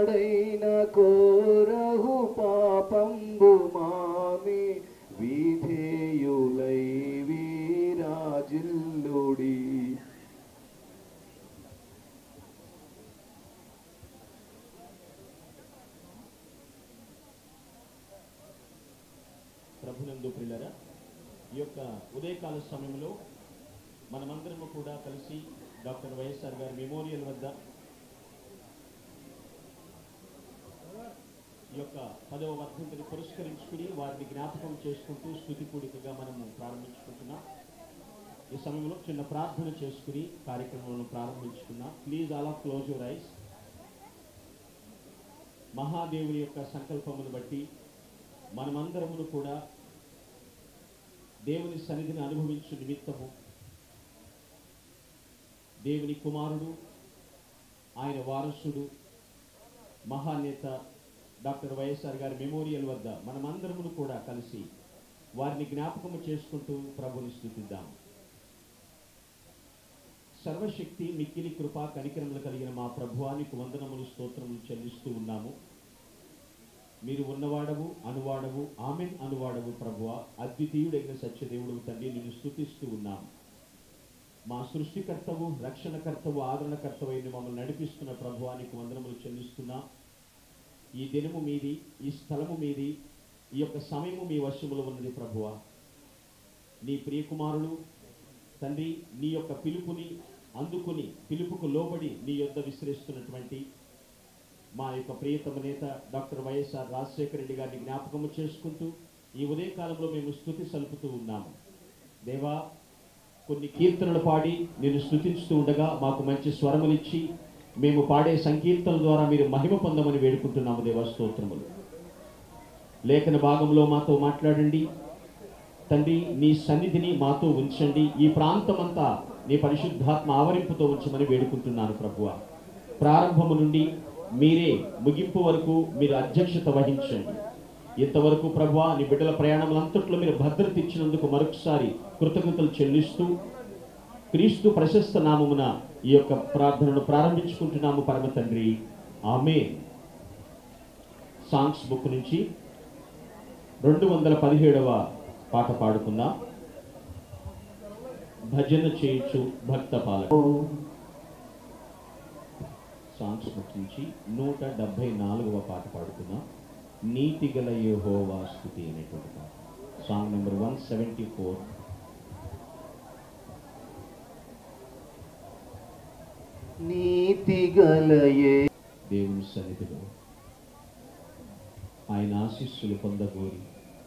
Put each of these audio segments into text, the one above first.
పాడైన కోరహు పాపంబు మామి విధేయులై వీరాజిల్లుడి ప్రభునందు ప్రిల్లరా ఈ యొక్క ఉదయకాల సమయంలో మనమందరము కూడా కలిసి డాక్టర్ వైఎస్ఆర్ గారి మెమోరియల్ వద్ద ఈ యొక్క పదవ వర్ధంతిని పురస్కరించుకుని వారిని జ్ఞాపకం చేసుకుంటూ స్థుతి కూడికగా మనము ప్రారంభించుకుంటున్నాం ఈ సమయంలో చిన్న ప్రార్థన చేసుకుని కార్యక్రమాలను ప్రారంభించుకున్నాం please all of close your eyes మహాదేవుని యొక్క సంకల్పమును బట్టి మనమందరమును కూడా దేవుని సన్నిధిని అనుభవించు నిమిత్తము దేవుని కుమారుడు ఆయన వారసుడు మహానేత డాక్టర్ వైఎస్ఆర్ గారి మెమోరియల్ వద్ద మనమందరమును కూడా కలిసి వారిని జ్ఞాపకము చేసుకుంటూ ప్రభుని స్థుతిద్దాం సర్వశక్తి మిక్కిలి కృపా కనికరములు కలిగిన మా ప్రభువానికి వందనములు స్తోత్రములు చెల్లిస్తూ ఉన్నాము మీరు ఉన్నవాడవు అనువాడవు ఆమెన్ అనువాడవు ప్రభువ అద్వితీయుడైన సత్యదేవుడు తండ్రి నిన్ను స్తుతిస్తూ ఉన్నాము మా సృష్టికర్తవు రక్షణకర్తవు ఆదరణకర్తవు అయిన మమ్మల్ని నడిపిస్తున్న ప్రభువానికి వందనములు చెల్లిస్తున్నా ఈ దినము మీది ఈ స్థలము మీది ఈ యొక్క సమయము మీ వశములో ఉన్నది ప్రభువ నీ ప్రియకుమారుడు తండ్రి నీ యొక్క పిలుపుని అందుకుని పిలుపుకు లోబడి నీ యొద్ద విసిరిస్తున్నటువంటి మా యొక్క ప్రియతమ నేత డాక్టర్ వైఎస్ఆర్ రాజశేఖర రెడ్డి గారిని జ్ఞాపకము చేసుకుంటూ ఈ ఉదయకాలంలో మేము స్థుతి సలుపుతూ ఉన్నాము దేవా కొన్ని కీర్తనలు పాడి నేను స్థుతిస్తూ ఉండగా మాకు మంచి స్వరములిచ్చి మేము పాడే సంకీర్తనల ద్వారా మీరు మహిమ పొందమని వేడుకుంటున్నాము దేవా స్తోత్రములు లేఖన భాగంలో మాతో మాట్లాడండి తండ్రి నీ సన్నిధిని మాతో ఉంచండి ఈ ప్రాంతమంతా నీ పరిశుద్ధాత్మ ఆవరింపుతో ఉంచమని వేడుకుంటున్నాను ప్రభువ ప్రారంభము నుండి మీరే ముగింపు వరకు మీరు అధ్యక్షత వహించండి ఇంతవరకు ప్రభువా నీ బిడ్డల ప్రయాణములంతట్లో మీరు భద్రత ఇచ్చినందుకు మరొకసారి కృతజ్ఞతలు చెల్లిస్తూ క్రీస్తు ప్రశస్త నామమున ఈ యొక్క ప్రార్థనను ప్రారంభించుకుంటున్నాము పరమ తండ్రి ఆమె సాంగ్స్ బుక్ నుంచి రెండు వందల పదిహేడవ పాట పాడుకుందాం భజన చేయొచ్చు భక్త పాలక సాంగ్స్ బుక్ నుంచి నూట డెబ్బై నాలుగవ పాట పాడుకుందాం నీతి గల యెహోవా స్థుతి అనేటువంటి పాట song number one seventy four నీతి గలయే దేవుని సన్నిధిలో ఆయన ఆశీస్సులు పొందగోరి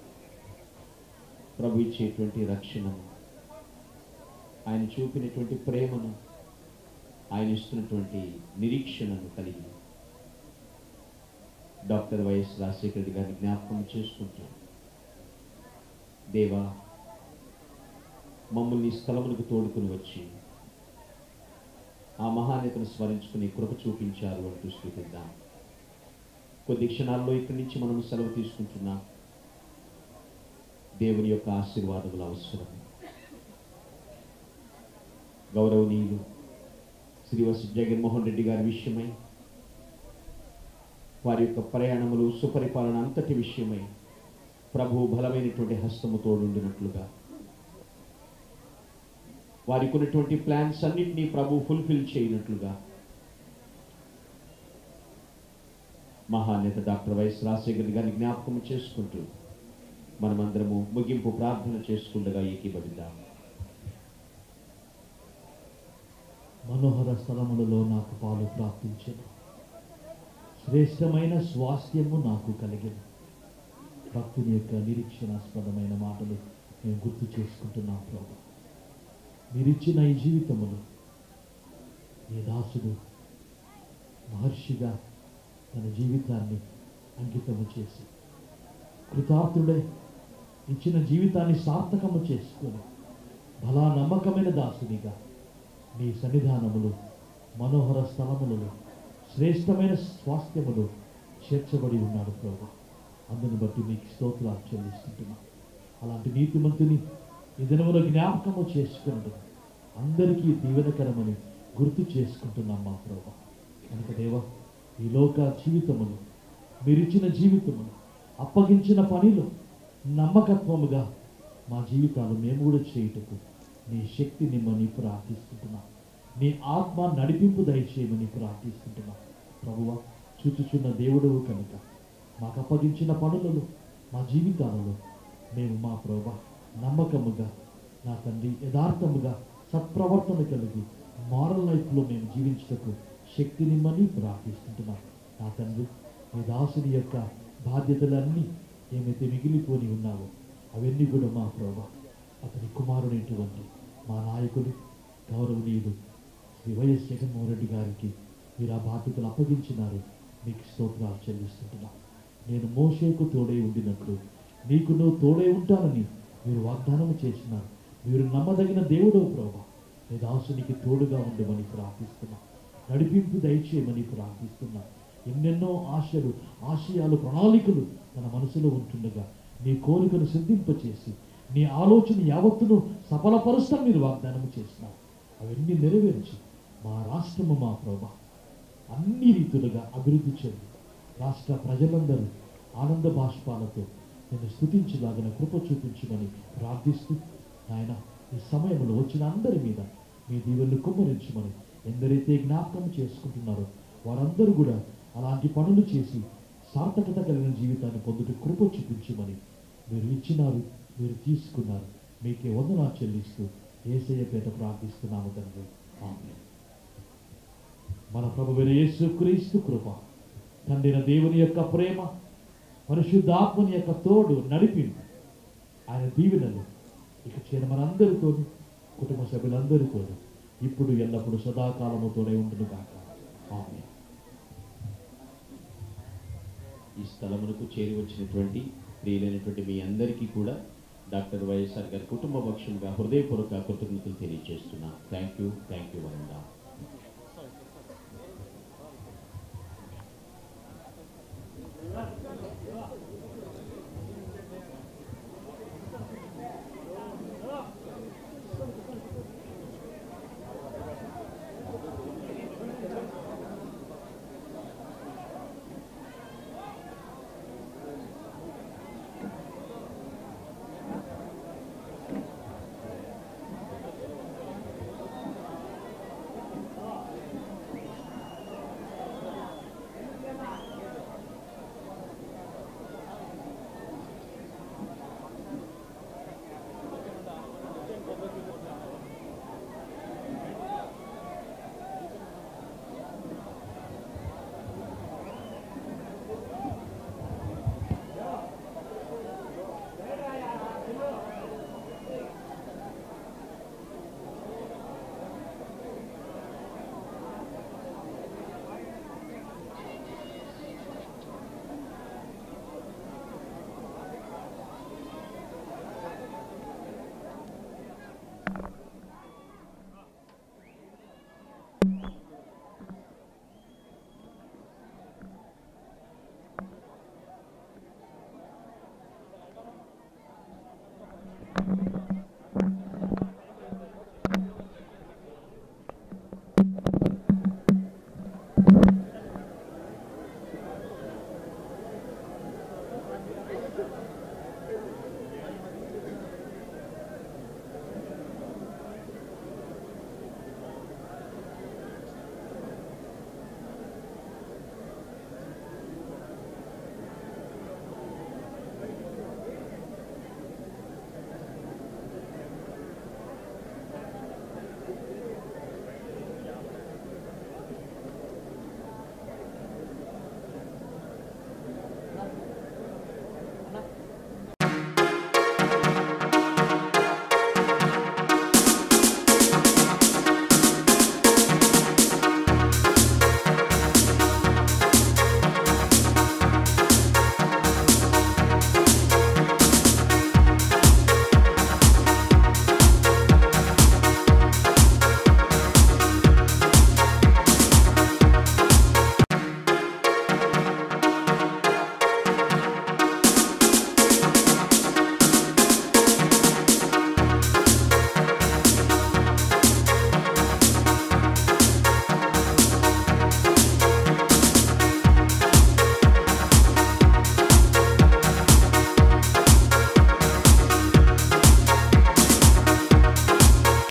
ప్రభు ఇచ్చేటువంటి రక్షణను ఆయన చూపినటువంటి ప్రేమను ఆయన ఇస్తున్నటువంటి నిరీక్షణను కలిగి డాక్టర్ వైఎస్ రాజశేఖర రెడ్డి గారిని జ్ఞాపకం చేసుకుంటూ దేవా మమ్మల్ని ఈ స్థలమునకు తోడుకుని వచ్చి ఆ మహానేతను స్మరించుకుని కృప చూపించారు అంటూ స్థుతిద్దాం కొద్ది క్షణాల్లో ఇక్కడి నుంచి మనం సెలవు తీసుకుంటున్నాం దేవుని యొక్క ఆశీర్వాదములు అవసరం గౌరవనీయులు శ్రీవసి జగన్మోహన్ రెడ్డి గారి విషయమై వారి యొక్క ప్రయాణములు సుపరిపాలన అంతటి విషయమై ప్రభు బలమైనటువంటి హస్తము తోడుండినట్లుగా వారికి ఉన్నటువంటి ప్లాన్స్ అన్నింటినీ ప్రభు ఫుల్ఫిల్ చేయనట్లుగా మహానేత డాక్టర్ వైఎస్ రాజశేఖర్ గారిని జ్ఞాపకం చేసుకుంటూ మనమందరము ముగింపు ప్రార్థన చేసుకుండగా ఏకీభవిద్దాం మనోహర స్థలములలో నాకు పాలు ప్రాప్తించను శ్రేష్టమైన స్వాస్థ్యము నాకు కలిగను భక్తుని యొక్క నిరీక్షణాస్పదమైన మాటలు మేము గుర్తు చేసుకుంటున్నాం ప్రభు మీరిచ్చిన ఈ జీవితములు ఈ దాసుడు మహర్షిగా తన జీవితాన్ని అంకితము చేసి కృతార్థుడై ఇచ్చిన జీవితాన్ని సార్థకము చేసుకొని బలా నమ్మకమైన దాసునిగా మీ సన్నిధానములు మనోహర స్థలములలో శ్రేష్టమైన స్వాస్థ్యములు చేర్చబడి ఉన్నాడు ప్రభు అందుని బట్టి మీకు స్తోత్రాలు చెల్లిస్తుంటున్నాం అలాంటి నీతిమంతుని ఈ దినములో జ్ఞాపకము చేసుకున్నది అందరికీ దీవెనకరమని గుర్తు చేసుకుంటున్నాం మా ప్రభు కనుక దేవ ఈ లోక జీవితమును మీరిచ్చిన జీవితమును అప్పగించిన పనిలో నమ్మకత్వముగా మా జీవితాలు మేము కూడా చేయుటకు నీ శక్తి నిమ్మని ప్రార్థిస్తుంటున్నాం నీ ఆత్మ నడిపింపు దయచేయమని ప్రార్థిస్తుంటున్నాం ప్రభువ చూచుచున్న దేవుడవు కనుక మాకు అప్పగించిన పనులలో మా జీవితాలలో మేము మా ప్రభా నమ్మకముగా నా తండ్రి యథార్థముగా సత్ప్రవర్తన కలిగి మారల్ లైఫ్లో మేము జీవించటకు శక్తి నిమ్మని ప్రార్థిస్తుంటున్నాం నా తండ్రి మీ దాసుని యొక్క బాధ్యతలన్నీ ఏమైతే మిగిలిపోని ఉన్నావో అవన్నీ కూడా మా ప్రభా అతని కుమారుడైనటువంటి మా నాయకులు గౌరవనీయులు శ్రీ వైఎస్ జగన్మోహన్ రెడ్డి గారికి మీరు ఆ బాధ్యతలు అప్పగించినారు మీకు స్తోత్రాలు చెల్లిస్తుంటున్నాం నేను మోషేకు తోడై ఉండినట్లు నీకు నువ్వు తోడై ఉంటానని మీరు వాగ్దానం చేసినారు మీరు నమ్మదగిన దేవుడో ప్రభా నీ దాసునికి తోడుగా ఉండమని ప్రార్థిస్తున్నా నడిపింపు దయచేయమని ప్రార్థిస్తున్నా ఎన్నెన్నో ఆశలు ఆశయాలు ప్రణాళికలు తన మనసులో ఉంటుండగా నీ కోరికను సిద్ధింపచేసి నీ ఆలోచన యావత్తును సఫలపరుస్తాం మీరు వాగ్దానం చేసినారు అవన్నీ నెరవేర్చి మా రాష్ట్రము మా ప్రభా అన్ని రీతులుగా అభివృద్ధి చెంది రాష్ట్ర ప్రజలందరూ ఆనంద బాష్పాలతో నేను స్థుతించలాగిన కృప చూపించమని ప్రార్థిస్తూ ఆయన ఈ సమయంలో వచ్చిన అందరి మీద మీ దీవెనలు కుమ్మరించమని ఎందరైతే జ్ఞాపకం చేసుకుంటున్నారో వారందరూ కూడా అలాంటి పనులు చేసి సార్థకత కలిగిన జీవితాన్ని పొందుట కృప చూపించమని మీరు ఇచ్చినారు మీరు తీసుకున్నారు మీకే వందనా చెల్లిస్తూ ఏసయ్య పేట ప్రార్థిస్తున్నాము తండ్రి ఆమె మన ప్రభువైన యేసు క్రీస్తు కృప తండ్రిన దేవుని యొక్క ప్రేమ పరిశుద్ధాత్మని యొక్క తోడు నడిపింపు ఆయన దీవెనలు ఇక చేరిన మనందరితో కుటుంబ సభ్యులందరితో ఇప్పుడు ఎల్లప్పుడూ సదాకాలముతోనే ఉండును కాక ఆమె ఈ స్థలమునకు చేరి వచ్చినటువంటి ప్రియులైనటువంటి మీ అందరికీ కూడా డాక్టర్ వైఎస్ఆర్ గారి కుటుంబ పక్షంగా హృదయపూర్వక కృతజ్ఞతలు తెలియజేస్తున్నా థ్యాంక్ యూ థ్యాంక్ యూ వరండా